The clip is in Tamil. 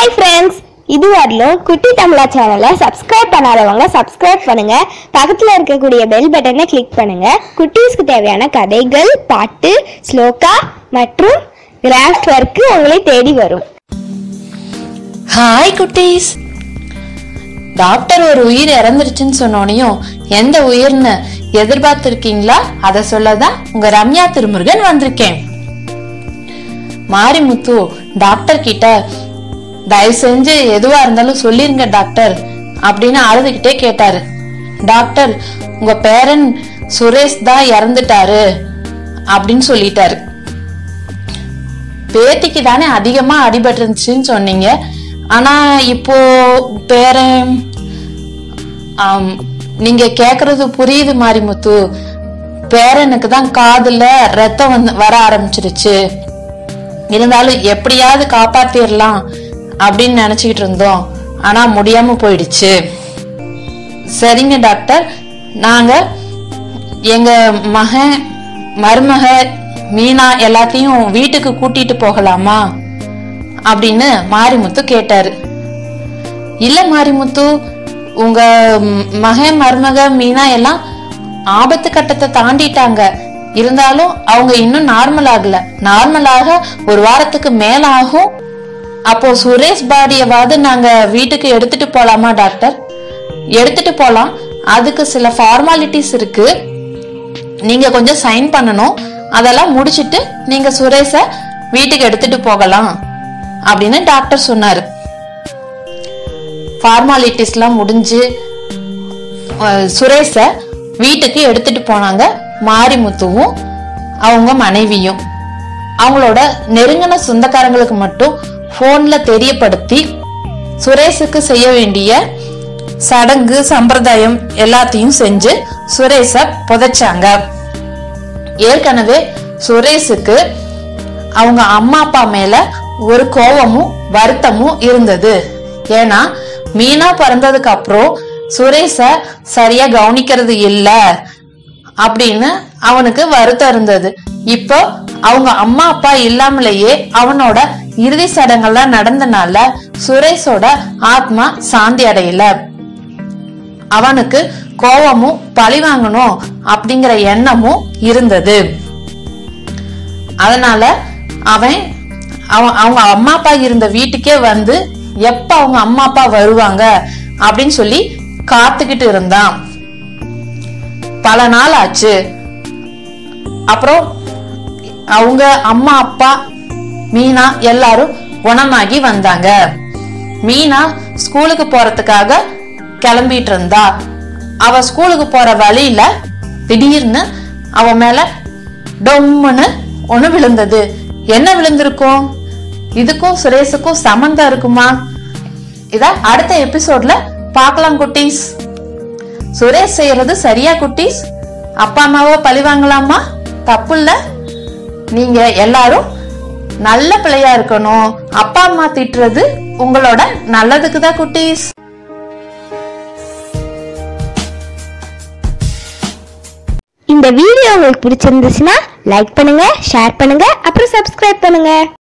ஹாய் ஃப்ரெண்ட்ஸ் இது வரலும் குட்டி தமிழா சேனலை சப்ஸ்கிரைப் பண்ணாதவங்க சப்ஸ்கிரைப் பண்ணுங்க பக்கத்தில் இருக்கக்கூடிய பெல் பட்டனை கிளிக் பண்ணுங்க குட்டீஸ்க்கு தேவையான கதைகள் பாட்டு ஸ்லோகா மற்றும் கிராஃப்ட் ஒர்க்கு உங்களை தேடி வரும் ஹாய் குட்டீஸ் டாக்டர் ஒரு உயிர் இறந்துருச்சுன்னு சொன்னோனையும் எந்த உயிர்னு எதிர்பார்த்திருக்கீங்களா அதை சொல்லதான் உங்க ரம்யா திருமுருகன் வந்திருக்கேன் மாரிமுத்து டாக்டர் கிட்ட தயவு செஞ்சு எதுவா இருந்தாலும் சொல்லிருங்க டாக்டர் அப்படின்னு அழுதுகிட்டே கேட்டாரு டாக்டர் உங்க பேரன் சுரேஷ் தான் இறந்துட்டாரு அப்படின்னு சொல்லிட்டாரு பேத்திக்கு தானே அதிகமா அடிபட்டுருந்துச்சுன்னு சொன்னீங்க ஆனா இப்போ பேரன் ஆம், நீங்க கேக்குறது புரியுது மாரிமுத்து பேரனுக்கு தான் காதுல ரத்தம் வந்து வர ஆரம்பிச்சிருச்சு இருந்தாலும் எப்படியாவது காப்பாத்திரலாம் அப்படின்னு நினைச்சுக்கிட்டு இருந்தோம் ஆனா முடியாம போயிடுச்சு சரிங்க டாக்டர் நாங்க எங்க மகன் மருமக மீனா எல்லாத்தையும் வீட்டுக்கு கூட்டிட்டு போகலாமா அப்படின்னு மாரிமுத்து கேட்டாரு இல்ல மாரிமுத்து உங்க ம், மகன் மருமக மீனா எல்லாம் ஆபத்து கட்டத்தை தாண்டிட்டாங்க இருந்தாலும் அவங்க இன்னும் நார்மல் ஆகல நார்மல் ஆக ஒரு வாரத்துக்கு மேல ஆகும் அப்போ சுரேஷ் பாடியவாது நாங்க வீட்டுக்கு எடுத்துட்டு போலாமா டாக்டர் எடுத்துட்டு போலாம் அதுக்கு சில ஃபார்மாலிட்டிஸ் இருக்கு நீங்க கொஞ்சம் சைன் பண்ணணும் அதெல்லாம் முடிச்சிட்டு நீங்க சுரேஷ வீட்டுக்கு எடுத்துட்டு போகலாம் அப்படின்னு டாக்டர் சொன்னாரு ஃபார்மாலிட்டிஸ்லாம் முடிஞ்சு அஹ், சுரேஷ வீட்டுக்கு எடுத்துட்டு போனாங்க மாரிமுத்துவும் அவங்க மனைவியும் அவங்களோட நெருங்கின சொந்தக்காரங்களுக்கு மட்டும் போன்ல தெரியப்படுத்தி சுரேஷுக்கு செய்ய வேண்டிய சடங்கு சம்பிரதாயம் எல்லாத்தையும் செஞ்சு சுரேஷ புதைச்சாங்க ஏற்கனவே சுரேஷுக்கு அவங்க அம்மா அப்பா மேல ஒரு கோவமும் வருத்தமும் இருந்தது ஏன்னா மீனா பிறந்ததுக்கு அப்புறம் சுரேஷ சரியா கவனிக்கிறது இல்ல அப்படின்னு அவனுக்கு வருத்தம் இருந்தது இப்போ அவங்க அம்மா அப்பா இல்லாமலேயே அவனோட இறுதி சடங்கெல்லாம் நடந்தனால சுரேஷோட ஆத்மா சாந்தி அடையல அவனுக்கு கோவமும் பழி வாங்கணும் அப்படிங்கிற எண்ணமும் இருந்தது அதனால அவன் அவன் அவங்க அம்மா அப்பா இருந்த வீட்டுக்கே வந்து எப்ப அவங்க அம்மா அப்பா வருவாங்க அப்படின்னு சொல்லி காத்துக்கிட்டு இருந்தான் பல நாள் ஆச்சு அப்புறம் அவங்க அம்மா அப்பா மீனா எல்லாரும் குணமாகி வந்தாங்க மீனா ஸ்கூலுக்கு போறதுக்காக கிளம்பிட்டு இருந்தா அவ ஸ்கூலுக்கு போற வழியில திடீர்னு அவ மேல டொம்முன்னு ஒண்ணு விழுந்தது என்ன விழுந்திருக்கும் இதுக்கும் சுரேஷுக்கும் சம்மந்தம் இருக்குமா இத அடுத்த எபிசோட்ல பார்க்கலாம் குட்டீஸ் சுரேஷ் செய்யறது சரியா குட்டீஸ் அப்பா அம்மாவை பழி வாங்கலாமா தப்பு இல்ல நீங்க எல்லாரும் நல்ல பிள்ளையா இருக்கணும் அப்பா அம்மா திட்டுறது உங்களோட நல்லதுக்கு தான் குட்டீஸ் இந்த வீடியோ உங்களுக்கு பிடிச்சிருந்துச்சுன்னா லைக் பண்ணுங்க ஷேர் பண்ணுங்க அப்புறம் சப்ஸ்கிரைப் பண்ணுங்க